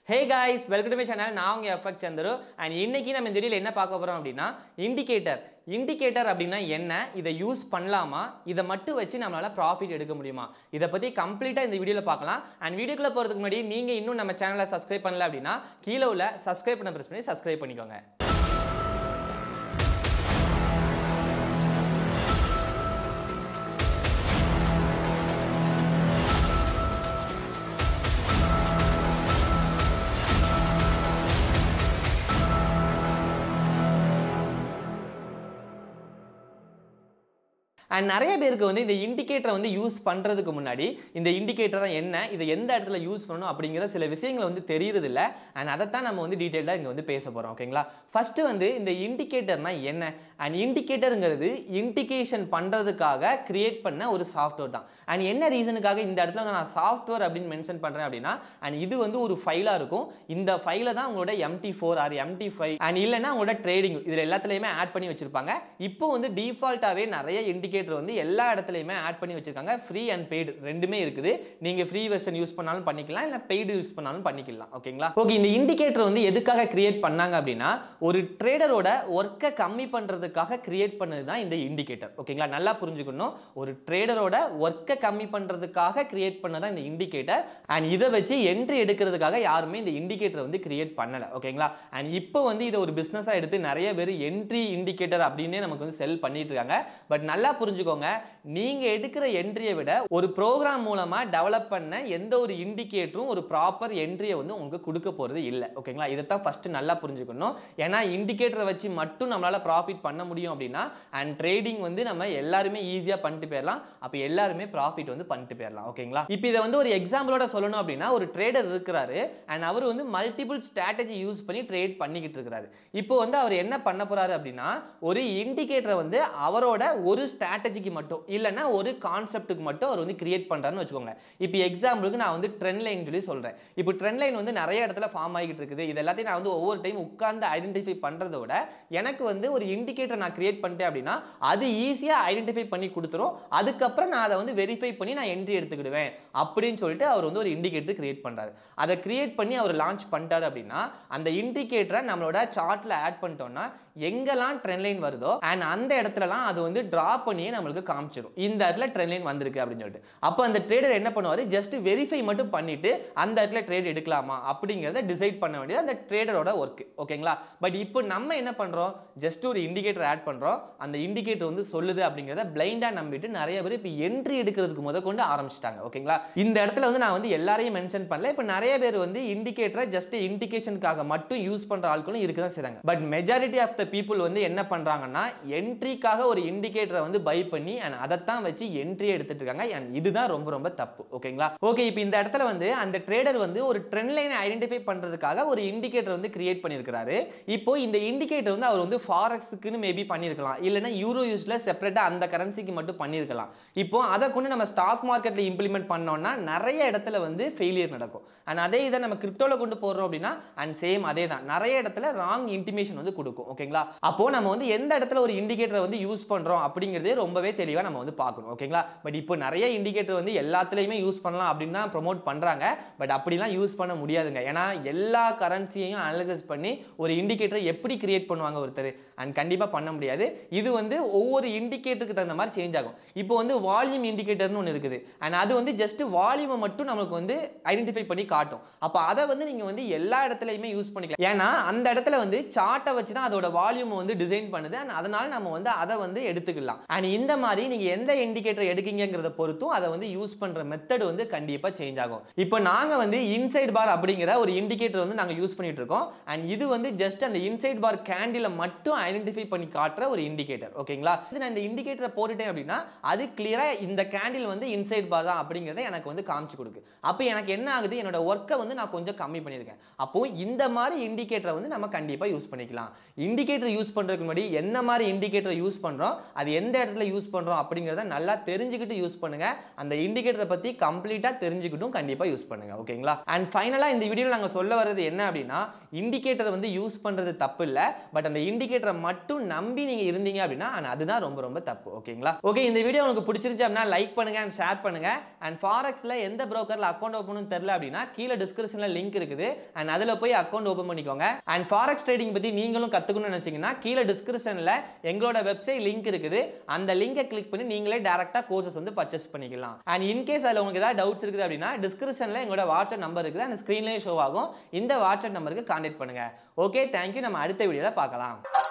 hey guys welcome to my channel நான் உங்கள் effect Chandru and இன்னைக்கு நம்ம இந்த வீடியோவில் என்ன பார்க்க போகிறோம் அப்படின்னா இண்டிகேட்டர் இண்டிகேட்டர் அப்படின்னா என்ன இதை யூஸ் பண்ணலாமா இதை மட்டும் வச்சு நம்மளால் ப்ராஃபிட் எடுக்க முடியுமா இதை பற்றி கம்ப்ளீட்டாக இந்த வீடியோவில் பார்க்கலாம் அண்ட் வீடியோக்குள்ளே போகிறதுக்கு முன்னாடி நீங்கள் இன்னும் நம்ம சேனலை சப்ஸ்கிரைப் பண்ணல அப்படின்னா கீழே உள்ள சப்ஸ்கிரைப் பண்ண ப்ரெஸ் பண்ணி சப்ஸ்கிரைப் பண்ணிக்கோங்க அண்ட் நிறைய பேருக்கு வந்து இந்த இண்டிகேட்டரை வந்து யூஸ் பண்ணுறதுக்கு முன்னாடி இந்த இண்டிகேட்டர் தான் என்ன இதை எந்த இடத்துல யூஸ் பண்ணணும் அப்படிங்கிற சில விஷயங்கள் வந்து தெரியறதில்ல அண்ட் அதைத்தான் நம்ம வந்து டீட்டெயிலாக இங்கே வந்து பேச போகிறோம் ஓகேங்களா ஃபஸ்ட்டு வந்து இந்த இண்டிகேட்டர்னா என்ன அண்ட் இண்டிகேட்டருங்கிறது இண்டிகேஷன் பண்ணுறதுக்காக கிரியேட் பண்ண ஒரு சாஃப்ட்வேர் தான் அண்ட் என்ன ரீசனுக்காக இந்த இடத்துல வந்து நான் சாஃப்ட்வேர் அப்படின்னு மென்ஷன் பண்ணுறேன் அப்படின்னா அண்ட் இது வந்து ஒரு ஃபைலாக இருக்கும் இந்த ஃபைலை தான் உங்களோட MT four or MT five and இல்லைன்னா உங்களோட ட்ரேடிங் இதில் எல்லாத்துலேயுமே ஆட் பண்ணி வச்சிருப்பாங்க இப்போ வந்து டிஃபால்ட்டாகவே நிறைய இண்டிகேட்டர் வந்து எல்லா இடத்துலையுமே ஆட் பண்ணி வச்சிருக்காங்க ஃப்ரீ அண்ட் பெய்டு ரெண்டுமே இருக்குது நீங்கள் ஃப்ரீ வெர்ஷன் யூஸ் பண்ணாலும் பண்ணிக்கலாம் இல்லை பெய்டு யூஸ் பண்ணாலும் பண்ணிக்கலாம் ஓகேங்களா ஓகே இந்த இண்டிகேட்டர் வந்து எதுக்காக கிரியேட் பண்ணாங்க அப்படின்னா ஒரு ட்ரேடரோட ஒர்க்கை கம்மி பண்ணுறதுக்காக கிரியேட் பண்ணது தான் இந்த இண்டிகேட்டர் ஓகேங்களா நல்லா புரிஞ்சுக்கணும் ஒரு ட்ரேடரோட ஒர்க்கை கம்மி பண்ணுறதுக்காக கிரியேட் பண்ணதான் இந்த இண்டிகேட்டர் அண்ட் இதை வச்சு என்ட்ரி எடுக்கிறதுக்காக யாருமே இந்த இண்டிகேட்டர் வந்து கிரியேட் பண்ணலை ஓகேங்களா அண்ட் இப்போ வந்து இதை ஒரு பிஸ்னஸாக எடுத்து நிறைய பேர் என்ட்ரி இண்டிகேட்டர் அப்படின்னே நமக்கு வந்து செல் பண்ணிட்டு இருக்காங்க பட் நல்லா புரிஞ்சுக்கோங்க நீங்கள் எடுக்கிற என்ட்ரியை விட ஒரு ப்ரோக்ராம் மூலமாக டெவலப் பண்ண எந்த ஒரு இண்டிகேட்டரும் ஒரு ப்ராப்பர் என்ட்ரியை வந்து உங்களுக்கு கொடுக்க போகிறது இல்லை ஓகேங்களா இதைத்தான் ஃபஸ்ட்டு நல்லா புரிஞ்சுக்கணும் ஏன்னா இண்டிகேட்டரை வச்சு மட்டும் நம்மளால் ப்ராஃபிட் பண்ண முடியும் அப்படின்னா அண்ட் ட்ரேடிங் வந்து நம்ம எல்லாருமே ஈஸியாக பண்ணிட்டு போயிடலாம் அப்போ எல்லாருமே ப்ராஃபிட் வந்து பண்ணிட்டு போயிடலாம் ஓகேங்களா இப்போ இதை வந்து ஒரு எக்ஸாம்பிளோட சொல்லணும் அப்படின்னா ஒரு ட்ரேடர் இருக்கிறாரு அண்ட் அவர் வந்து மல்டிபிள் ஸ்ட்ராட்டஜி யூஸ் பண்ணி ட்ரேட் பண்ணிக்கிட்டு இருக்கிறாரு இப்போ வந்து அவர் என்ன பண்ண போறாரு அப்படின்னா ஒரு இண்டிகேட்டரை வந்து அவரோட ஒரு ஸ்ட்ராட்டஜிக்கு மட்டும் இல்லைன்னா ஒரு கான்செப்ட்டுக்கு மட்டும் அவர் வந்து கிரியேட் பண்ணுறாருன்னு வச்சுக்கோங்க இப்போ எக்ஸாம்பிளுக்கு நான் வந்து ட்ரெண்ட் லைன் சொல்லி சொல்கிறேன் இப்போ ட்ரெண்ட் லைன் வந்து நிறைய இடத்துல ஃபார்ம் ஆகிட்டு இருக்குது இது எல்லாத்தையும் நான் வந்து ஒவ்வொரு டைம் உட்கார்ந்து ஐடென்டிஃபை பண்ணுறத விட எனக்கு வந்து ஒரு இண்டிகேட்டர் நான் கிரியேட் பண்ணிட்டேன் அப்படின்னா அது ஈஸியாக ஐடென்டிஃபை பண்ணி கொடுத்துரும் அதுக்கப்புறம் நான் அதை வந்து வெரிஃபை பண்ணி நான் என்ட்ரி எடுத்துக்கிடுவேன் அப்படின்னு சொல்லிட்டு அவர் வந்து ஒரு இண்டிகேட்டர் கிரியேட் பண்ணுறாரு அதை கிரியேட் பண்ணி அவர் லான்ச் பண்ணிட்டாரு அப்படின்னா அந்த இண்டிகேட்டரை நம்மளோட சார்ட்டில் ஆட் பண்ணிட்டோம்னா எங்கெல்லாம் ட்ரெண்ட் லைன் வருதோ அண்ட் அந்த இடத்துலலாம் அது வந்து ட்ரா பண்ணியே நம்மளுக்கு காமிச்சிடும் இந்த இடத்துல ட்ரெண்ட் லைன் வந்திருக்கு அப்படின்னு சொல்லிட்டு அப்போ அந்த ட்ரேடர் என்ன பண்ணுவார் ஜஸ்ட் வெரிஃபை மட்டும் பண்ணிட்டு அந்த இடத்துல ட்ரேட் எடுக்கலாமா அப்படிங்கிறத டிசைட் பண்ண வேண்டியது அந்த ட்ரேடரோட ஒர்க் ஓகேங்களா பட் இப்போ நம்ம என்ன பண்ணுறோம் ஜஸ்ட் ஒரு இண்டிகேட்டர் ஆட் பண்ணுறோம் அந்த இண்டிகேட்டர் வந்து சொல்லுது அப்படிங்கிறத பிளைண்டாக நம்பிட்டு நிறைய பேர் இப்போ என்ட்ரி எடுக்கிறதுக்கு முத கொண்டு ஆரம்பிச்சிட்டாங்க ஓகேங்களா இந்த இடத்துல வந்து நான் வந்து எல்லாரையும் மென்ஷன் பண்ணல இப்போ நிறைய பேர் வந்து இண்டிகேட்டரை ஜஸ்ட் இண்டிகேஷனுக்காக மட்டும் யூஸ் பண்ணுற ஆட்களும் இருக்க தான் செய்றாங்க but majority of the people வந்து என்ன பண்ணுறாங்கன்னா என்ட்ரிக்காக ஒரு இண்டிகேட்டரை வந்து பை பண்ணி அண்ட் அதைத்தான் வச்சு என்ட்ரி எடுத்துட்டு இருக்காங்க அண்ட் இதுதான் ரொம்ப ரொம்ப தப்பு ஓகேங்களா ஓகே இப்போ இந்த இடத்துல வந்து அந்த ட்ரேடர் வந்து ஒரு ட்ரெண்ட் லைனை ஐடென்டிஃபை பண்ணுறதுக்காக ஒரு இண்டிகேட்டர் வந்து கிரியேட் பண்ணியிருக்கிறாரு இப்போ இந்த இண்டிகேட்டர் வந்து அவர் வந்து ஃபாரெக்ஸுக்குன்னு மேபி பண்ணியிருக்கலாம் இல்லைன்னா யூரோ யூஸில் செப்பரேட்டாக அந்த கரன்சிக்கு மட்டும் பண்ணியிருக்கலாம் இப்போ அதை கொண்டு நம்ம ஸ்டாக் மார்க்கெட்டில் இம்ப்ளிமெண்ட் பண்ணோம்னா நிறைய இடத்துல வந்து ஃபெயிலியர் நடக்கும் அண்ட் அதே இதை நம்ம கிரிப்டோவில் கொண்டு போடுறோம் அப்படின்னா அண்ட் சேம் அதே தான் நிறைய இடத்துல ராங் இன்டிமேஷன் வந்து கொடுக்கும் ஓகேங்களா அப்போ நம்ம வந்து எந்த இடத்துல ஒரு இண்டிகேட்டரை வந்து யூஸ் பண்ணுறோம் அப்படிங்கிறதே ரொம்பவே தெளிவாக நம்ம வந்து பார்க்கணும் ஓகேங்களா பட் இப்போ நிறைய இண்டிகேட்டர் வந்து எல்லாத்துலேயுமே யூஸ் பண்ணலாம் அப்படின்னு தான் ப்ரொமோட் பண்ணுறாங்க பட் அப்படிலாம் யூஸ் பண்ண முடியாதுங்க ஏன்னா எல்லா கரன்சியையும் அனலைசிஸ் பண்ணி ஒரு இண்டிகேட்டரை எப்படி கிரியேட் பண்ணுவாங்க ஒருத்தர் அண்ட் கண்டிப்பாக பண்ண முடியாது இது வந்து ஒவ்வொரு இண்டிகேட்டருக்கு தகுந்த மாதிரி சேஞ்ச் ஆகும் இப்போ வந்து வால்யூம் இண்டிகேட்டர்னு ஒன்று இருக்குது அண்ட் அது வந்து ஜஸ்ட் வால்யூமை மட்டும் நமக்கு வந்து ஐடென்டிஃபை பண்ணி காட்டும் அப்போ அதை வந்து நீங்கள் வந்து எல்லா இடத்துலையுமே யூஸ் பண்ணிக்கலாம் ஏன்னா அந்த இடத்துல வந்து சார்ட்டை வச்சு தான் அதோட வால்யூம் வந்து டிசைன் பண்ணுது அண்ட் அதனால நம்ம வந்து அதை வந்து எடுத்துக்கலாம் அண்ட் இந்த மாதிரி நீங்கள் எந்த இண்டிகேட்டர் எடுக்கீங்கிறத பொறுத்தும் அதை வந்து யூஸ் பண்ணுற மெத்தட் வந்து கண்டிப்பாக சேஞ்ச் ஆகும் இப்போ நாங்கள் வந்து இன்சைட் பார் அப்படிங்கிற ஒரு இண்டிகேட்டர் வந்து நாங்கள் யூஸ் பண்ணிட்டு இருக்கோம் அண்ட் இது வந்து ஜஸ்ட் அந்த இன்சைட் பார் கேண்டிலை மட்டும் ஐடென்டிஃபை பண்ணி காட்டுற ஒரு இண்டிகேட்டர் ஓகேங்களா இது நான் இந்த இண்டிகேட்டரை போட்டுட்டேன் அப்படின்னா அது கிளியராக இந்த கேண்டில் வந்து இன்சைட் பார் தான் அப்படிங்கிறத எனக்கு வந்து காமிச்சு கொடுக்கு அப்போ எனக்கு என்ன ஆகுது என்னோட ஒர்க்கை வந்து நான் கொஞ்சம் கம்மி பண்ணியிருக்கேன் அப்போ இந்த மாதிரி இண்டிகேட்டரை வந்து நம்ம கண்டிப்பாக யூஸ் பண்ணிக்கலாம் இண்டிகேட்டர் யூஸ் பண்ணுறதுக்கு முன்னாடி என்ன மாதிரி இண்டிகேட்டர் யூஸ் பண்ணுறோம் அது எந்த இடத்துல இடத்துல யூஸ் பண்ணுறோம் அப்படிங்கிறத நல்லா தெரிஞ்சுக்கிட்டு யூஸ் பண்ணுங்க அந்த இண்டிகேட்டரை பற்றி கம்ப்ளீட்டாக தெரிஞ்சுக்கிட்டும் கண்டிப்பாக யூஸ் பண்ணுங்க ஓகேங்களா அண்ட் ஃபைனலாக இந்த வீடியோவில் நாங்கள் சொல்ல வர்றது என்ன அப்படின்னா இண்டிகேட்டர் வந்து யூஸ் பண்ணுறது தப்பு இல்லை பட் அந்த இண்டிகேட்டரை மட்டும் நம்பி நீங்கள் இருந்தீங்க அப்படின்னா and அதுதான் ரொம்ப ரொம்ப தப்பு ஓகேங்களா ஓகே இந்த வீடியோ உங்களுக்கு பிடிச்சிருந்துச்சு அப்படின்னா லைக் பண்ணுங்க அண்ட் ஷேர் பண்ணுங்க அண்ட் ஃபாரெக்ஸில் எந்த ப்ரோக்கரில் அக்கௌண்ட் ஓப்பன் தெரில அப்படின்னா கீழே டிஸ்கிரிப்ஷனில் லிங்க் இருக்குது அண்ட் அதில் போய் அக்கௌண்ட் ஓப்பன் பண்ணிக்கோங்க அண்ட் ஃபாரெக்ஸ் ட்ரேடிங் பற்றி நீங்களும் கற்றுக்கணும்னு நினச்சிங்கன்னா கீழே டிஸ்கிரிப்ஷனில் எங்களோட வெப்சைட் லிங்க் இருக்குது அந்த லிங்கை கிளிக் பண்ணி நீங்களே டேரெக்டாக கோர்சஸ் வந்து பர்ச்சேஸ் பண்ணிக்கலாம் அண்ட் இன்கேஸ் அதில் உங்களுக்கு ஏதாவது டவுட்ஸ் இருக்குது அப்படின்னா டிஸ்கிரிப்ஷனில் எங்களோட வாட்ஸ்அப் நம்பர் இருக்குது அந்த ஸ்க்ரீன்லேயே ஷோ ஆகும் இந்த வாட்ஸ்அப் நம்பருக்கு கான்டாக்ட் பண்ணுங்க ஓகே தேங்க்யூ நம்ம அடுத்த வீடியோவில் பார்க்கலாம்